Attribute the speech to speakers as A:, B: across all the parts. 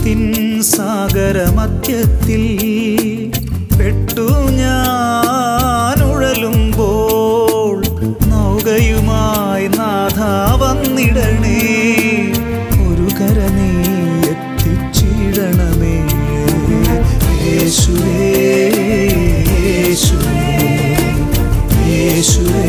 A: പാപത്തിൻ സാഗരമധ്യത്തിൽ പെട്ടു ഞാൻ ഉഴലുമ്പോൾ നൗകയുമായി നാഥ വന്നിടണേ ഒരു കര നീ എത്തിച്ചിടണമേ യേശുവേ യേശുവേ യേശുവേ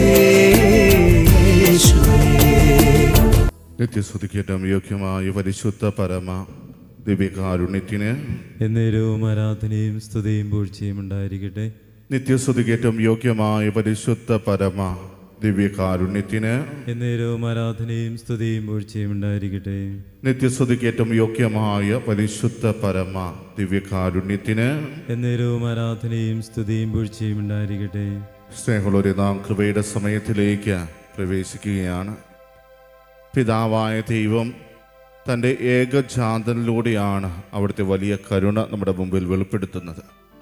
A: യേശുവേ
B: നിത്യസ്തുതിക്കേറ്റം യോഗ്യമായ പരിശുദ്ധ പരമ ദിവ്യകാരുണ്യത്തിന്
C: എന്നേരവും ആരാധനയും സ്തുതിയും പൂഴ്ചയും ഉണ്ടായിരിക്കട്ടെ
B: നിത്യസ്തുതിക്കേറ്റം യോഗ്യമായ പരിശുദ്ധ പരമ ദിവ്യകാരുണ്യത്തിന്
C: എന്നേരവും ആരാധനയും സ്തുതിയും പൂഴ്ചയും ഉണ്ടായിരിക്കട്ടെ
B: നിത്യസ്തുതിക്കേറ്റം യോഗ്യമായ പരിശുദ്ധ പരമ ദിവ്യകാരുണ്യത്തിന്
C: എന്നേരവും ആരാധനയും സ്തുതിയും പൂഴ്ചയും ഉണ്ടായിരിക്കട്ടെ
B: സ്നേഹമുള്ളവരെ നാം കൃപയുടെ സമയത്തിലേക്ക് പ്രവേശിക്കുകയാണ് പിതാവായ ദൈവം തൻ്റെ ഏകജാതനിലൂടെയാണ് അവിടുത്തെ വലിയ കരുണ നമ്മുടെ മുമ്പിൽ വെളിപ്പെടുത്തുന്നത്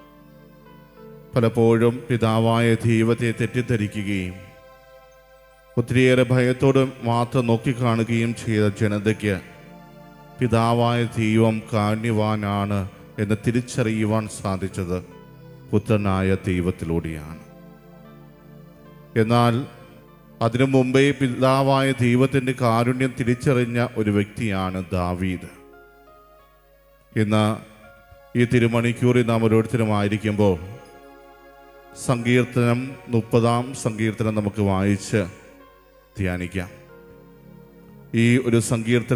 B: പലപ്പോഴും പിതാവായ ദൈവത്തെ തെറ്റിദ്ധരിക്കുകയും ഒത്തിരിയേറെ ഭയത്തോട് മാത്രം നോക്കിക്കാണുകയും ചെയ്ത ജനതയ്ക്ക് പിതാവായ ദൈവം കാണ്യവാനാണ് എന്ന് തിരിച്ചറിയുവാൻ സാധിച്ചത് പുത്രനായ ദൈവത്തിലൂടെയാണ് എന്നാൽ അതിനു മുമ്പേ പിതാവായ ദൈവത്തിൻ്റെ കാരുണ്യം തിരിച്ചറിഞ്ഞ ഒരു വ്യക്തിയാണ് ദാവീദ് ഇന്ന് ഈ തിരുമണിക്കൂറിൽ നാം ഓരോരുത്തരുമായിരിക്കുമ്പോൾ സങ്കീർത്തനം മുപ്പതാം സങ്കീർത്തനം നമുക്ക് വായിച്ച് ധ്യാനിക്കാം ഈ ഒരു സങ്കീർത്തന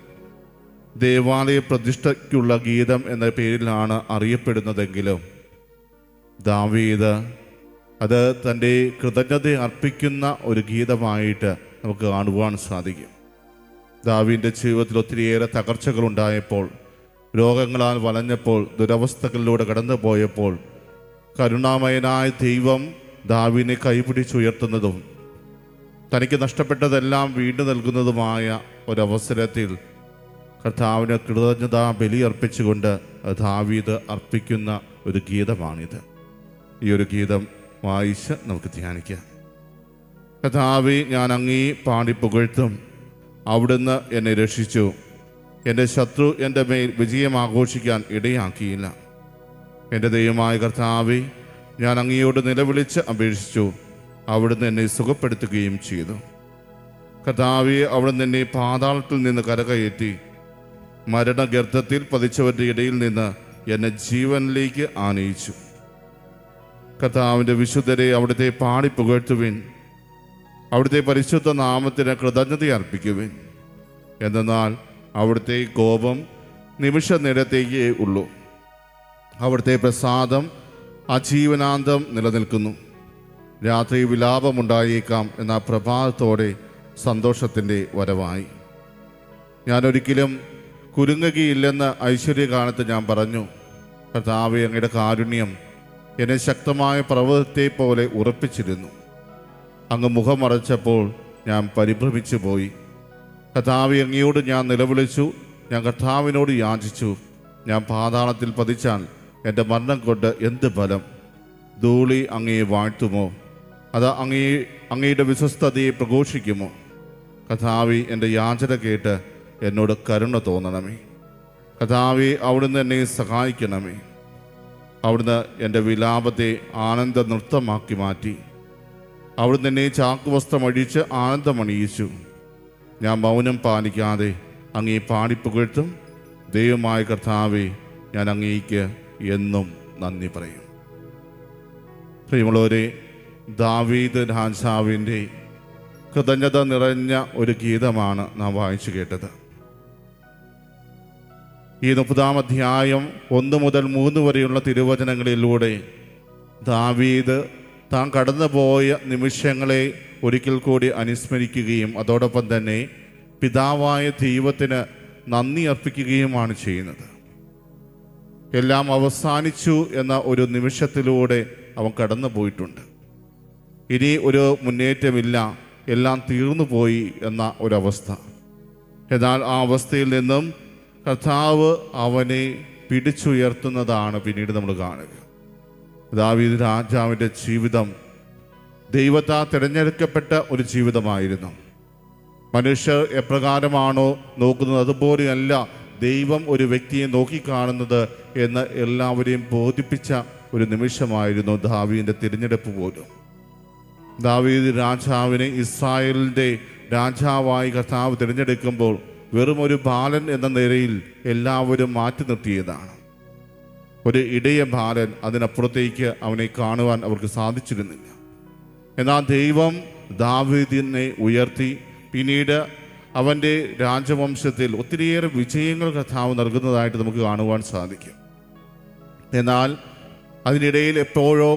B: ദേവാലയ പ്രതിഷ്ഠയ്ക്കുള്ള ഗീതം എന്ന പേരിലാണ് അറിയപ്പെടുന്നതെങ്കിലും ദാവീദ് അത് തൻ്റെ കൃതജ്ഞത അർപ്പിക്കുന്ന ഒരു ഗീതമായിട്ട് നമുക്ക് കാണുവാൻ സാധിക്കും ദാവീൻ്റെ ജീവിതത്തിൽ ഒത്തിരിയേറെ തകർച്ചകളുണ്ടായപ്പോൾ രോഗങ്ങളാൽ വലഞ്ഞപ്പോൾ ദുരവസ്ഥകളിലൂടെ കടന്നു പോയപ്പോൾ കരുണാമയനായ ദൈവം ദാവിനെ കൈപിടിച്ചുയർത്തുന്നതും തനിക്ക് നഷ്ടപ്പെട്ടതെല്ലാം വീണ്ടും നൽകുന്നതുമായ ഒരവസരത്തിൽ കർത്താവിന് കൃതജ്ഞതാ ബലി അർപ്പിച്ചുകൊണ്ട് ദാവീദ് അർപ്പിക്കുന്ന ഒരു ഗീതമാണിത് ഈ ഒരു ഗീതം വായിച്ച് നമുക്ക് ധ്യാനിക്കാം കഥാവി ഞാൻ അങ്ങേ പാടി പുകഴ്ത്തും അവിടുന്ന് എന്നെ രക്ഷിച്ചു എൻ്റെ ശത്രു എൻ്റെ മേൽ വിജയം ആഘോഷിക്കാൻ ഇടയാക്കിയില്ല എൻ്റെ ദൈവമായ കർത്താവി ഞാൻ അങ്ങയോട് നിലവിളിച്ച് അപേക്ഷിച്ചു അവിടുന്ന് എന്നെ സുഖപ്പെടുത്തുകയും ചെയ്തു കർത്താവി അവിടുന്ന് എന്നെ പാതാളത്തിൽ നിന്ന് കരകയറ്റി മരണഗർത്തത്തിൽ പതിച്ചവരുടെ ഇടയിൽ നിന്ന് എന്നെ ജീവനിലേക്ക് ആനയിച്ചു കർത്താവിൻ്റെ വിശുദ്ധരെ അവിടുത്തെ പാടി പുകഴ്ത്തുവിൻ അവിടുത്തെ പരിശുദ്ധ നാമത്തിന് കൃതജ്ഞത അർപ്പിക്കുവിൻ എന്നാൽ അവിടുത്തെ കോപം നിമിഷ നേരത്തേക്കേ ഉള്ളൂ അവിടുത്തെ പ്രസാദം അജീവനാന്തം നിലനിൽക്കുന്നു രാത്രി വിലാപമുണ്ടായേക്കാം എന്ന പ്രഭാതത്തോടെ സന്തോഷത്തിൻ്റെ വരവായി ഞാനൊരിക്കലും കുരുങ്ങുകയില്ലെന്ന് ഐശ്വര്യകാലത്ത് ഞാൻ പറഞ്ഞു കർത്താവെ അങ്ങയുടെ കാരുണ്യം എന്നെ ശക്തമായ പർവ്വതത്തെ പോലെ ഉറപ്പിച്ചിരുന്നു അങ്ങ് മുഖമറച്ചപ്പോൾ ഞാൻ പരിഭ്രമിച്ചു പോയി കർത്താവ് അങ്ങയോട് ഞാൻ നിലവിളിച്ചു ഞാൻ കർത്താവിനോട് യാചിച്ചു ഞാൻ പാതാളത്തിൽ പതിച്ചാൽ എൻ്റെ മരണം കൊണ്ട് എന്ത് ഫലം ധൂളി അങ്ങയെ വാഴ്ത്തുമോ അത് അങ്ങയെ അങ്ങയുടെ വിശ്വസ്തതയെ പ്രഘോഷിക്കുമോ കഥാവി എൻ്റെ യാചന കേട്ട് എന്നോട് കരുണ തോന്നണമേ കഥാവി അവിടുന്ന് എന്നെ സഹായിക്കണമേ അവിടുന്ന് എൻ്റെ വിലാപത്തെ ആനന്ദ നൃത്തമാക്കി മാറ്റി അവിടുന്ന് എന്നെ ചാക്കുവസ്ത്രം അഴിച്ച് ആനന്ദമണിയിച്ചു ഞാൻ മൗനം പാലിക്കാതെ അങ്ങേ പാടിപ്പുകഴ്ത്തും ദൈവമായ കർത്താവെ ഞാൻ അങ്ങേക്ക് എന്നും നന്ദി പറയും പ്രിയമുള്ളവരെ ദാവീദ് രാജാവിൻ്റെ കൃതജ്ഞത നിറഞ്ഞ ഒരു ഗീതമാണ് നാം വായിച്ചു കേട്ടത് ഈ മുപ്പതാം അധ്യായം ഒന്ന് മുതൽ മൂന്ന് വരെയുള്ള തിരുവചനങ്ങളിലൂടെ ദാവീദ് താൻ കടന്നുപോയ നിമിഷങ്ങളെ ഒരിക്കൽ കൂടി അനുസ്മരിക്കുകയും അതോടൊപ്പം തന്നെ പിതാവായ ദൈവത്തിന് നന്ദി അർപ്പിക്കുകയുമാണ് ചെയ്യുന്നത് എല്ലാം അവസാനിച്ചു എന്ന ഒരു നിമിഷത്തിലൂടെ അവൻ കടന്നു പോയിട്ടുണ്ട് ഇനി ഒരു മുന്നേറ്റമില്ല എല്ലാം തീർന്നു പോയി എന്ന ഒരവസ്ഥ എന്നാൽ ആ അവസ്ഥയിൽ നിന്നും കർത്താവ് അവനെ പിടിച്ചുയർത്തുന്നതാണ് പിന്നീട് നമ്മൾ കാണുക ദാവീദ് രാജാവിൻ്റെ ജീവിതം ദൈവത്താൽ തിരഞ്ഞെടുക്കപ്പെട്ട ഒരു ജീവിതമായിരുന്നു മനുഷ്യർ എപ്രകാരമാണോ നോക്കുന്നത് അതുപോലെയല്ല ദൈവം ഒരു വ്യക്തിയെ നോക്കിക്കാണുന്നത് എന്ന് എല്ലാവരെയും ബോധിപ്പിച്ച ഒരു നിമിഷമായിരുന്നു ദാവീദിന്റെ തിരഞ്ഞെടുപ്പ് പോലും ദാവീദ് രാജാവിനെ ഇസ്രായേലിന്റെ രാജാവായി കർത്താവ് തിരഞ്ഞെടുക്കുമ്പോൾ വെറും ഒരു ബാലൻ എന്ന നിലയിൽ എല്ലാവരും മാറ്റി നിർത്തിയതാണ് ഒരു ഇടയ ബാലൻ അതിനപ്പുറത്തേക്ക് അവനെ കാണുവാൻ അവർക്ക് സാധിച്ചിരുന്നില്ല എന്നാൽ ദൈവം ദാവീദിനെ ഉയർത്തി പിന്നീട് അവൻ്റെ രാജവംശത്തിൽ ഒത്തിരിയേറെ വിജയങ്ങൾ കർത്താവ് നൽകുന്നതായിട്ട് നമുക്ക് കാണുവാൻ സാധിക്കും എന്നാൽ അതിനിടയിൽ എപ്പോഴോ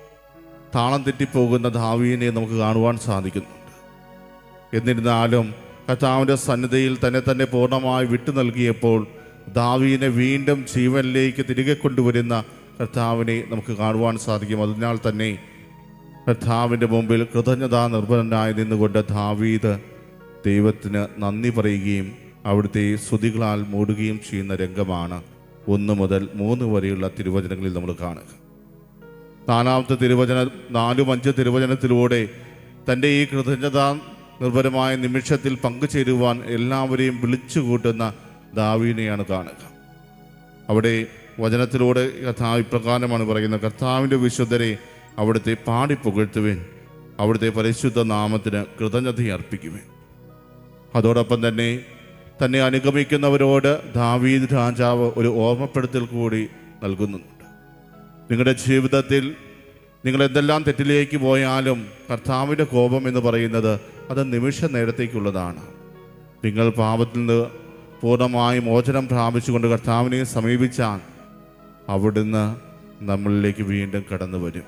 B: താളം തെറ്റിപ്പോകുന്ന ദാവീനെ നമുക്ക് കാണുവാൻ സാധിക്കുന്നുണ്ട് എന്നിരുന്നാലും കർത്താവിൻ്റെ സന്നിധിയിൽ തന്നെ തന്നെ പൂർണ്ണമായി വിട്ടു നൽകിയപ്പോൾ ദാവീനെ വീണ്ടും ജീവനിലേക്ക് തിരികെ കൊണ്ടുവരുന്ന കർത്താവിനെ നമുക്ക് കാണുവാൻ സാധിക്കും അതിനാൽ തന്നെ കർത്താവിൻ്റെ മുമ്പിൽ കൃതജ്ഞതാ നിർഭരനായി നിന്നുകൊണ്ട് ദാവീദ് ദൈവത്തിന് നന്ദി പറയുകയും അവിടുത്തെ സ്തുതികളാൽ മൂടുകയും ചെയ്യുന്ന രംഗമാണ് ഒന്ന് മുതൽ മൂന്ന് വരെയുള്ള തിരുവചനങ്ങളിൽ നമ്മൾ കാണുക നാലാമത്തെ തിരുവചന നാലും അഞ്ച് തിരുവചനത്തിലൂടെ തൻ്റെ ഈ കൃതജ്ഞതാ നിർഭരമായ നിമിഷത്തിൽ പങ്കുചേരുവാൻ എല്ലാവരെയും വിളിച്ചു കൂട്ടുന്ന ദാവീനെയാണ് കാണുക അവിടെ വചനത്തിലൂടെ കർത്താവ് ഇപ്രകാരമാണ് പറയുന്നത് കർത്താവിൻ്റെ വിശുദ്ധരെ അവിടുത്തെ പാടി പുകഴ്ത്തുവിൻ അവിടുത്തെ പരിശുദ്ധ നാമത്തിന് കൃതജ്ഞത അർപ്പിക്കുവിൻ അതോടൊപ്പം തന്നെ തന്നെ അനുഗമിക്കുന്നവരോട് ദാവീദ് രാജാവ് ഒരു ഓർമ്മപ്പെടുത്തൽ കൂടി നൽകുന്നുണ്ട് നിങ്ങളുടെ ജീവിതത്തിൽ നിങ്ങൾ എന്തെല്ലാം തെറ്റിലേക്ക് പോയാലും കർത്താവിൻ്റെ കോപം എന്ന് പറയുന്നത് അത് നിമിഷ നേരത്തേക്കുള്ളതാണ് നിങ്ങൾ പാപത്തിൽ നിന്ന് പൂർണ്ണമായി മോചനം പ്രാപിച്ചുകൊണ്ട് കർത്താവിനെ സമീപിച്ചാൽ അവിടുന്ന് നമ്മളിലേക്ക് വീണ്ടും കടന്നു വരും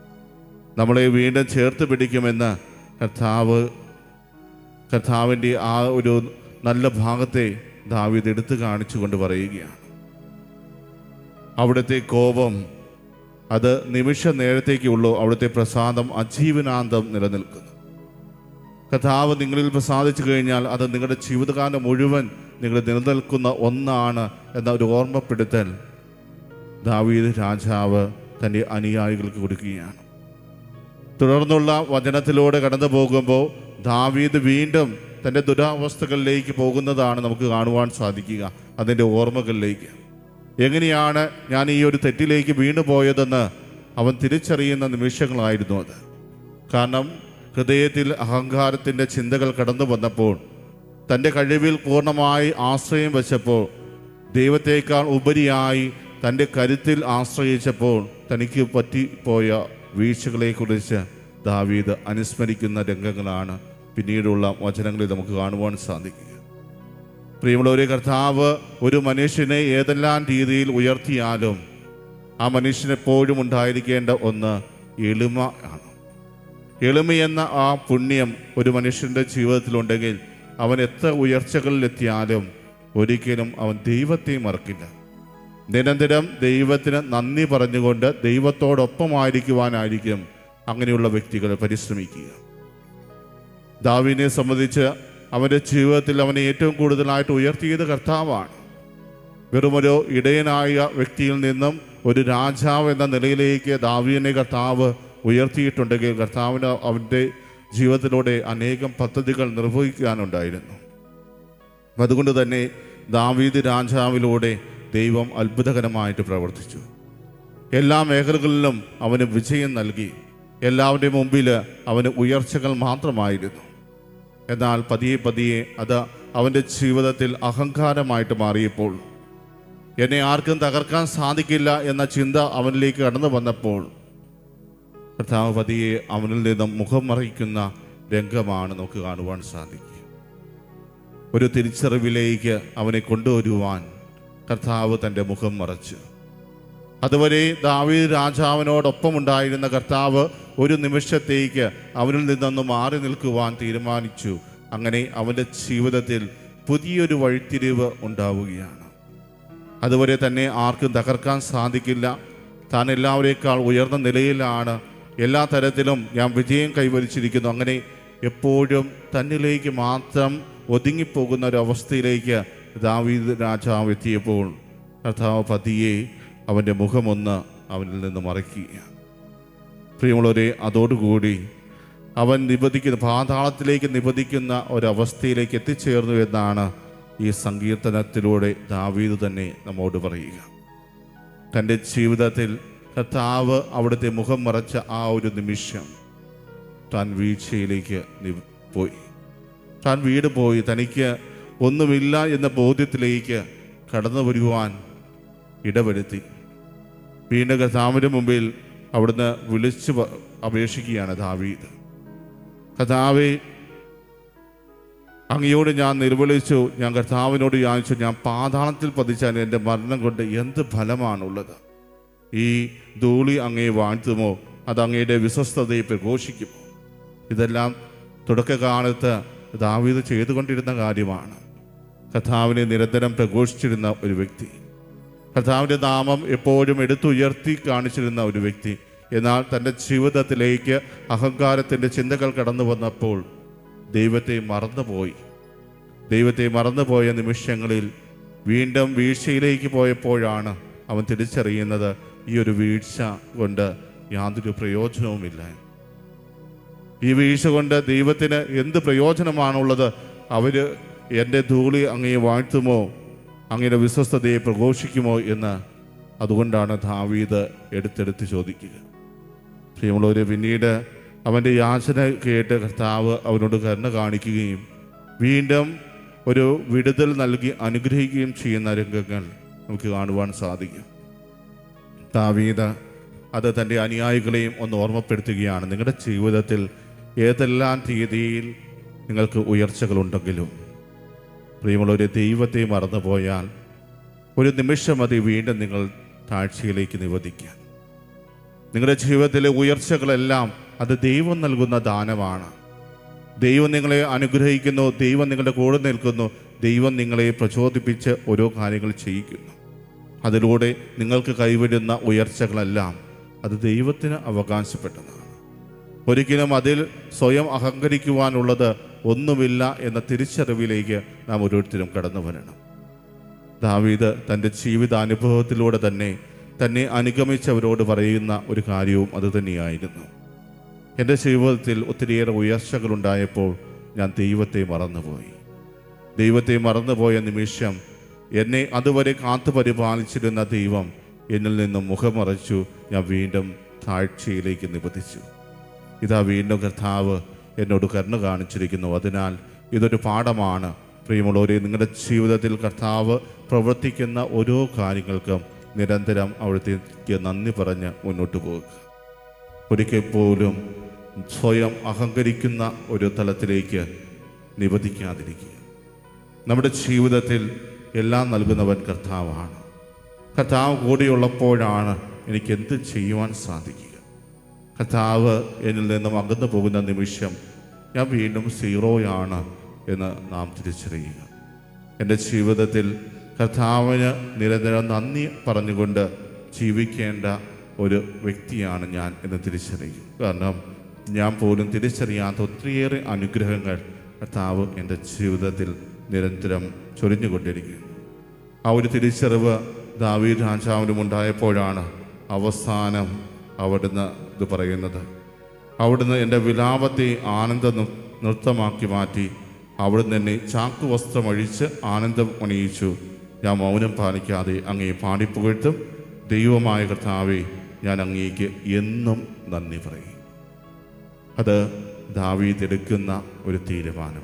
B: നമ്മളെ വീണ്ടും ചേർത്ത് പിടിക്കുമെന്ന് കർത്താവ് കർത്താവിൻ്റെ ആ ഒരു നല്ല ഭാഗത്തെ ദാവീദ് എടുത്തു കാണിച്ചുകൊണ്ട് പറയുകയാണ് അവിടുത്തെ കോപം അത് നിമിഷ നേരത്തേക്കുള്ളൂ അവിടുത്തെ പ്രസാദം അജീവനാന്തം നിലനിൽക്കുന്നു കഥാവ് നിങ്ങളിൽ പ്രസാദിച്ചു കഴിഞ്ഞാൽ അത് നിങ്ങളുടെ ജീവിതകാലം മുഴുവൻ നിങ്ങൾ നിലനിൽക്കുന്ന ഒന്നാണ് എന്ന ഒരു ഓർമ്മപ്പെടുത്തൽ ദാവീദ് രാജാവ് തൻ്റെ അനുയായികൾക്ക് കൊടുക്കുകയാണ് തുടർന്നുള്ള വചനത്തിലൂടെ കടന്നു പോകുമ്പോൾ ദാവീദ് വീണ്ടും തൻ്റെ ദുരാവസ്ഥകളിലേക്ക് പോകുന്നതാണ് നമുക്ക് കാണുവാൻ സാധിക്കുക അതിൻ്റെ ഓർമ്മകളിലേക്ക് എങ്ങനെയാണ് ഞാൻ ഈ ഒരു തെറ്റിലേക്ക് വീണു പോയതെന്ന് അവൻ തിരിച്ചറിയുന്ന നിമിഷങ്ങളായിരുന്നു അത് കാരണം ഹൃദയത്തിൽ അഹങ്കാരത്തിൻ്റെ ചിന്തകൾ കടന്നു വന്നപ്പോൾ തൻ്റെ കഴിവിൽ പൂർണ്ണമായി ആശ്രയം വെച്ചപ്പോൾ ദൈവത്തേക്കാൾ ഉപരിയായി തൻ്റെ കരുത്തിൽ ആശ്രയിച്ചപ്പോൾ തനിക്ക് പറ്റിപ്പോയ വീഴ്ചകളെക്കുറിച്ച് ദാവീദ് അനുസ്മരിക്കുന്ന രംഗങ്ങളാണ് പിന്നീടുള്ള വചനങ്ങളിൽ നമുക്ക് കാണുവാൻ സാധിക്കുക പ്രിയമുള്ളവരെ കർത്താവ് ഒരു മനുഷ്യനെ ഏതെല്ലാം രീതിയിൽ ഉയർത്തിയാലും ആ മനുഷ്യനെപ്പോഴും ഉണ്ടായിരിക്കേണ്ട ഒന്ന് എളിമ ആണ് എളിമ എന്ന ആ പുണ്യം ഒരു മനുഷ്യൻ്റെ ജീവിതത്തിലുണ്ടെങ്കിൽ അവൻ എത്ര ഉയർച്ചകളിലെത്തിയാലും ഒരിക്കലും അവൻ ദൈവത്തെ മറക്കില്ല നിരന്തരം ദൈവത്തിന് നന്ദി പറഞ്ഞുകൊണ്ട് ദൈവത്തോടൊപ്പമായിരിക്കുവാനായിരിക്കും അങ്ങനെയുള്ള വ്യക്തികൾ പരിശ്രമിക്കുക ദാവിനെ സംബന്ധിച്ച് അവൻ്റെ ജീവിതത്തിൽ അവനെ ഏറ്റവും കൂടുതലായിട്ട് ഉയർത്തിയത് കർത്താവാണ് വെറുമൊരു ഇടയനായ വ്യക്തിയിൽ നിന്നും ഒരു രാജാവ് എന്ന നിലയിലേക്ക് ദാവീനെ കർത്താവ് ഉയർത്തിയിട്ടുണ്ടെങ്കിൽ കർത്താവിന് അവൻ്റെ ജീവിതത്തിലൂടെ അനേകം പദ്ധതികൾ നിർവഹിക്കാനുണ്ടായിരുന്നു അപ്പം അതുകൊണ്ട് തന്നെ ദാവീദ് രാജാവിലൂടെ ദൈവം അത്ഭുതകരമായിട്ട് പ്രവർത്തിച്ചു എല്ലാ മേഖലകളിലും അവന് വിജയം നൽകി എല്ലാവരുടെയും മുമ്പിൽ അവന് ഉയർച്ചകൾ മാത്രമായിരുന്നു എന്നാൽ പതിയെ പതിയെ അത് അവൻ്റെ ജീവിതത്തിൽ അഹങ്കാരമായിട്ട് മാറിയപ്പോൾ എന്നെ ആർക്കും തകർക്കാൻ സാധിക്കില്ല എന്ന ചിന്ത അവനിലേക്ക് കടന്നു വന്നപ്പോൾ കർത്താവ് പതിയെ അവനിൽ നിന്നും മുഖം മറിക്കുന്ന രംഗമാണ് നമുക്ക് കാണുവാൻ സാധിക്കുക ഒരു തിരിച്ചറിവിലേക്ക് അവനെ കൊണ്ടുവരുവാൻ കർത്താവ് തൻ്റെ മുഖം മറച്ചു അതുവരെ ദാവീദ് രാജാവിനോടൊപ്പം ഉണ്ടായിരുന്ന കർത്താവ് ഒരു നിമിഷത്തേക്ക് അവനിൽ നിന്നൊന്ന് മാറി നിൽക്കുവാൻ തീരുമാനിച്ചു അങ്ങനെ അവൻ്റെ ജീവിതത്തിൽ പുതിയൊരു വഴിത്തിരിവ് ഉണ്ടാവുകയാണ് അതുവരെ തന്നെ ആർക്കും തകർക്കാൻ സാധിക്കില്ല താൻ എല്ലാവരേക്കാൾ ഉയർന്ന നിലയിലാണ് എല്ലാ തരത്തിലും ഞാൻ വിജയം കൈവരിച്ചിരിക്കുന്നു അങ്ങനെ എപ്പോഴും തന്നിലേക്ക് മാത്രം ഒതുങ്ങിപ്പോകുന്ന ഒരു അവസ്ഥയിലേക്ക് ദാവീദ് രാജാവ് എത്തിയപ്പോൾ കർത്താവ് പതിയെ അവൻ്റെ മുഖമൊന്ന് അവനിൽ നിന്ന് മറയ്ക്കുകയാണ് പ്രിയമുള്ളവരെ അതോടുകൂടി അവൻ നിബന്ധിക്കുന്ന പാതാളത്തിലേക്ക് നിബന്ധിക്കുന്ന ഒരവസ്ഥയിലേക്ക് എത്തിച്ചേർന്നു എന്നാണ് ഈ സങ്കീർത്തനത്തിലൂടെ ദാവീദ് തന്നെ നമ്മോട് പറയുക തൻ്റെ ജീവിതത്തിൽ കർത്താവ് അവിടുത്തെ മുഖം മറച്ച ആ ഒരു നിമിഷം താൻ വീഴ്ചയിലേക്ക് നി- പോയി താൻ വീട് പോയി തനിക്ക് ഒന്നുമില്ല എന്ന ബോധ്യത്തിലേക്ക് കടന്നു വരുവാൻ ഇടവരുത്തി വീണ്ടും കർത്താവിൻ്റെ മുമ്പിൽ അവിടുന്ന് വിളിച്ചു പ- അപേക്ഷിക്കുകയാണ് ദാവീദ് കർത്താവെ അങ്ങയോട് ഞാൻ നിർവിളിച്ചു ഞാൻ കർത്താവിനോട് യാചിച്ചു ഞാൻ പാതാളത്തിൽ പതിച്ചാൽ എൻ്റെ മരണം കൊണ്ട് എന്ത് ഫലമാണുള്ളത് ഈ ധൂളി അങ്ങയെ വാഴ്ത്തുമോ അത് അങ്ങയുടെ വിശ്വസ്തതയെ പ്രഘോഷിക്കുമോ ഇതെല്ലാം തുടക്കകാലത്ത് ദാവീദ് ചെയ്തുകൊണ്ടിരുന്ന കാര്യമാണ് കർത്താവിനെ നിരന്തരം പ്രഘോഷിച്ചിരുന്ന ഒരു വ്യക്തി കർത്താവിൻ്റെ നാമം എപ്പോഴും എടുത്തുയർത്തി കാണിച്ചിരുന്ന ഒരു വ്യക്തി എന്നാൽ തൻ്റെ ജീവിതത്തിലേക്ക് അഹങ്കാരത്തിൻ്റെ ചിന്തകൾ കടന്നു വന്നപ്പോൾ ദൈവത്തെ മറന്നുപോയി ദൈവത്തെ മറന്നുപോയ നിമിഷങ്ങളിൽ വീണ്ടും വീഴ്ചയിലേക്ക് പോയപ്പോഴാണ് അവൻ തിരിച്ചറിയുന്നത് ഈ ഒരു വീഴ്ച കൊണ്ട് യാതൊരു പ്രയോജനവുമില്ല ഈ വീഴ്ച കൊണ്ട് ദൈവത്തിന് എന്ത് പ്രയോജനമാണുള്ളത് അവര് എൻ്റെ ധൂളി അങ്ങയെ വാഴ്ത്തുമോ അങ്ങയുടെ വിശ്വസ്തതയെ പ്രഘോഷിക്കുമോ എന്ന് അതുകൊണ്ടാണ് ദാവീദ് എടുത്തെടുത്ത് ചോദിക്കുക പ്രിയമുള്ളവരെ പിന്നീട് അവൻ്റെ യാചന കേട്ട് കർത്താവ് അവനോട് കരുണ കാണിക്കുകയും വീണ്ടും ഒരു വിടുതൽ നൽകി അനുഗ്രഹിക്കുകയും ചെയ്യുന്ന രംഗങ്ങൾ നമുക്ക് കാണുവാൻ സാധിക്കും ദാവീദ് അത് തൻ്റെ അനുയായികളെയും ഒന്ന് ഓർമ്മപ്പെടുത്തുകയാണ് നിങ്ങളുടെ ജീവിതത്തിൽ ഏതെല്ലാം രീതിയിൽ നിങ്ങൾക്ക് ഉയർച്ചകളുണ്ടെങ്കിലും പ്രിയമുള്ളവരെ ദൈവത്തെ മറന്നുപോയാൽ ഒരു നിമിഷം മതി വീണ്ടും നിങ്ങൾ താഴ്ചയിലേക്ക് നിവദിക്കാൻ നിങ്ങളുടെ ജീവിതത്തിലെ ഉയർച്ചകളെല്ലാം അത് ദൈവം നൽകുന്ന ദാനമാണ് ദൈവം നിങ്ങളെ അനുഗ്രഹിക്കുന്നു ദൈവം നിങ്ങളുടെ കൂടെ നിൽക്കുന്നു ദൈവം നിങ്ങളെ പ്രചോദിപ്പിച്ച് ഓരോ കാര്യങ്ങൾ ചെയ്യിക്കുന്നു അതിലൂടെ നിങ്ങൾക്ക് കൈവരുന്ന ഉയർച്ചകളെല്ലാം അത് ദൈവത്തിന് അവകാശപ്പെട്ടതാണ് ഒരിക്കലും അതിൽ സ്വയം അഹങ്കരിക്കുവാനുള്ളത് ഒന്നുമില്ല എന്ന തിരിച്ചറിവിലേക്ക് നാം ഓരോരുത്തരും കടന്നു വരണം ദാവീദ് തൻ്റെ ജീവിതാനുഭവത്തിലൂടെ തന്നെ തന്നെ അനുഗമിച്ചവരോട് പറയുന്ന ഒരു കാര്യവും അതുതന്നെയായിരുന്നു എൻ്റെ ജീവിതത്തിൽ ഒത്തിരിയേറെ ഉയർച്ചകളുണ്ടായപ്പോൾ ഞാൻ ദൈവത്തെ മറന്നുപോയി ദൈവത്തെ മറന്നുപോയ നിമിഷം എന്നെ അതുവരെ കാത്തു പരിപാലിച്ചിരുന്ന ദൈവം എന്നിൽ നിന്നും മുഖമറച്ചു ഞാൻ വീണ്ടും താഴ്ചയിലേക്ക് നിബന്ധിച്ചു ഇതാ വീണ്ടും കർത്താവ് എന്നോട് കരുണ കാണിച്ചിരിക്കുന്നു അതിനാൽ ഇതൊരു പാഠമാണ് പ്രിയമുള്ളവരെ നിങ്ങളുടെ ജീവിതത്തിൽ കർത്താവ് പ്രവർത്തിക്കുന്ന ഓരോ കാര്യങ്ങൾക്കും നിരന്തരം അവിടത്തേക്ക് നന്ദി പറഞ്ഞ് മുന്നോട്ട് പോകുക ഒരിക്കൽ പോലും സ്വയം അഹങ്കരിക്കുന്ന ഒരു തലത്തിലേക്ക് നിബന്ധിക്കാതിരിക്കുക നമ്മുടെ ജീവിതത്തിൽ എല്ലാം നൽകുന്നവൻ കർത്താവാണ് കർത്താവ് കൂടെയുള്ളപ്പോഴാണ് എനിക്ക് എന്ത് ചെയ്യുവാൻ സാധിക്കുക കർത്താവ് എന്നിൽ നിന്നും അകന്നു പോകുന്ന നിമിഷം ഞാൻ വീണ്ടും സീറോയാണ് എന്ന് നാം തിരിച്ചറിയുക എൻ്റെ ജീവിതത്തിൽ കർത്താവിന് നിരന്തരം നന്ദി പറഞ്ഞുകൊണ്ട് ജീവിക്കേണ്ട ഒരു വ്യക്തിയാണ് ഞാൻ എന്ന് തിരിച്ചറിയും കാരണം ഞാൻ പോലും തിരിച്ചറിയാത്ത ഒത്തിരിയേറെ അനുഗ്രഹങ്ങൾ കർത്താവ് എൻ്റെ ജീവിതത്തിൽ നിരന്തരം ചൊരിഞ്ഞുകൊണ്ടിരിക്കുന്നു ആ ഒരു തിരിച്ചറിവ് ദാവീദ് രാജാവിനും ഉണ്ടായപ്പോഴാണ് അവസാനം അവിടുന്ന് ഇത് പറയുന്നത് അവിടുന്ന് എൻ്റെ വിലാപത്തെ ആനന്ദ നൃ- നൃത്തമാക്കി മാറ്റി അവിടുന്ന് എന്നെ ചാക്കു വസ്ത്രം അഴിച്ച് ആനന്ദം അണിയിച്ചു ഞാൻ മൗനം പാലിക്കാതെ അങ്ങയെ പാടിപ്പുകഴ്ത്തും ദൈവമായ കർത്താവെ ഞാൻ അങ്ങേക്ക് എന്നും നന്ദി പറയും അത് ദാവീദ് എടുക്കുന്ന ഒരു തീരുമാനമാണ്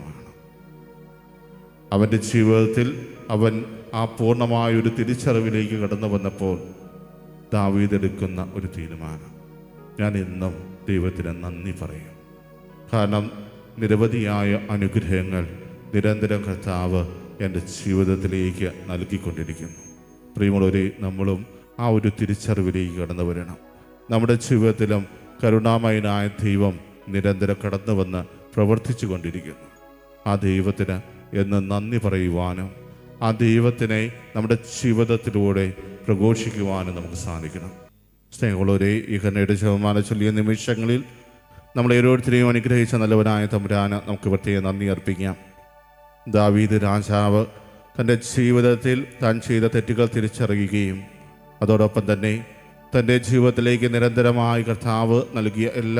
B: അവൻ്റെ ജീവിതത്തിൽ അവൻ ആ പൂർണ്ണമായ ഒരു തിരിച്ചറിവിലേക്ക് കടന്നു വന്നപ്പോൾ ദാവീദ് എടുക്കുന്ന ഒരു തീരുമാനം ഞാൻ എന്നും ദൈവത്തിന് നന്ദി പറയും കാരണം നിരവധിയായ അനുഗ്രഹങ്ങൾ നിരന്തരം കർത്താവ് എൻ്റെ ജീവിതത്തിലേക്ക് നൽകിക്കൊണ്ടിരിക്കുന്നു പ്രിയമുള്ളവരെ നമ്മളും ആ ഒരു തിരിച്ചറിവിലേക്ക് കടന്നു വരണം നമ്മുടെ ജീവിതത്തിലും കരുണാമയനായ ദൈവം നിരന്തരം കടന്നു വന്ന് പ്രവർത്തിച്ചു കൊണ്ടിരിക്കുന്നു ആ ദൈവത്തിന് എന്ന് നന്ദി പറയുവാനും ആ ദൈവത്തിനെ നമ്മുടെ ജീവിതത്തിലൂടെ പ്രഘോഷിക്കുവാനും നമുക്ക് സാധിക്കണം സ്നേഹമുള്ളവരെ ഈ കണ്ണയുടെ ശതമാനം ചൊല്ലിയ നിമിഷങ്ങളിൽ നമ്മളെ ഓരോരുത്തരെയും അനുഗ്രഹിച്ച നല്ലവനായ തമ്പുരാന് നമുക്ക് പ്രത്യേക നന്ദി അർപ്പിക്കാം ദാവീദ് രാജാവ് തൻ്റെ ജീവിതത്തിൽ താൻ ചെയ്ത തെറ്റുകൾ തിരിച്ചറിയുകയും അതോടൊപ്പം തന്നെ തൻ്റെ ജീവിതത്തിലേക്ക് നിരന്തരമായി കർത്താവ് നൽകിയ എല്ലാ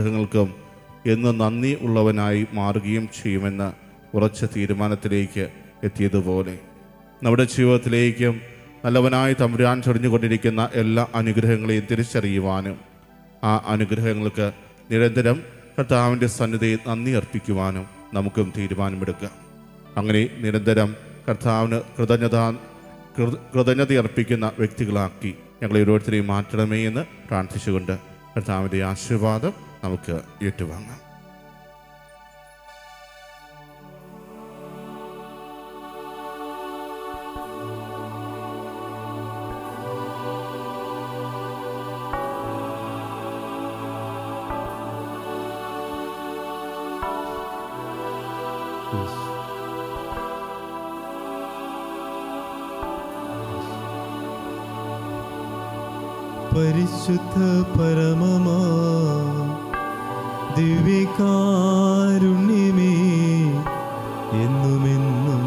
B: അനുഗ്രഹങ്ങൾക്കും എന്ന് നന്ദി ഉള്ളവനായി മാറുകയും ചെയ്യുമെന്ന് ഉറച്ച തീരുമാനത്തിലേക്ക് എത്തിയതുപോലെ നമ്മുടെ ജീവിതത്തിലേക്കും നല്ലവനായി തമ്പുരാൻ ചൊരിഞ്ഞുകൊണ്ടിരിക്കുന്ന എല്ലാ അനുഗ്രഹങ്ങളെയും തിരിച്ചറിയുവാനും ആ അനുഗ്രഹങ്ങൾക്ക് നിരന്തരം കർത്താവിൻ്റെ സന്നിധിയിൽ നന്ദി അർപ്പിക്കുവാനും നമുക്കും തീരുമാനമെടുക്കാം അങ്ങനെ നിരന്തരം കർത്താവിന് കൃതജ്ഞത കൃത- കൃതജ്ഞത അർപ്പിക്കുന്ന വ്യക്തികളാക്കി ഞങ്ങളെ ഓരോരുത്തരെയും മാറ്റണമേ എന്ന് പ്രാർത്ഥിച്ചുകൊണ്ട് കർത്താവിൻ്റെ ആശീർവാദം നമുക്ക് ഏറ്റുവാങ്ങാം
C: പരിശുദ്ധ പരമമാ ദിവ്യകാരുണ്യമേ എന്നുമെന്നും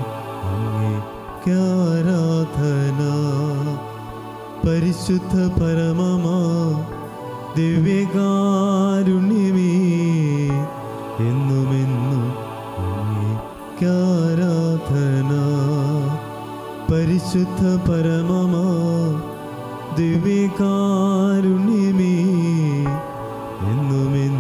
C: അങ്ങേക്കാരാധന പരിശുദ്ധ പരമമാ ദിവ്യകാരുണ്യമേ എന്നുമെന്നും അങ്ങേക്കാരാധന പരിശുദ്ധ പരമമാ ദിവ്യകാരുണ്യമേ എന്നുമെന്നും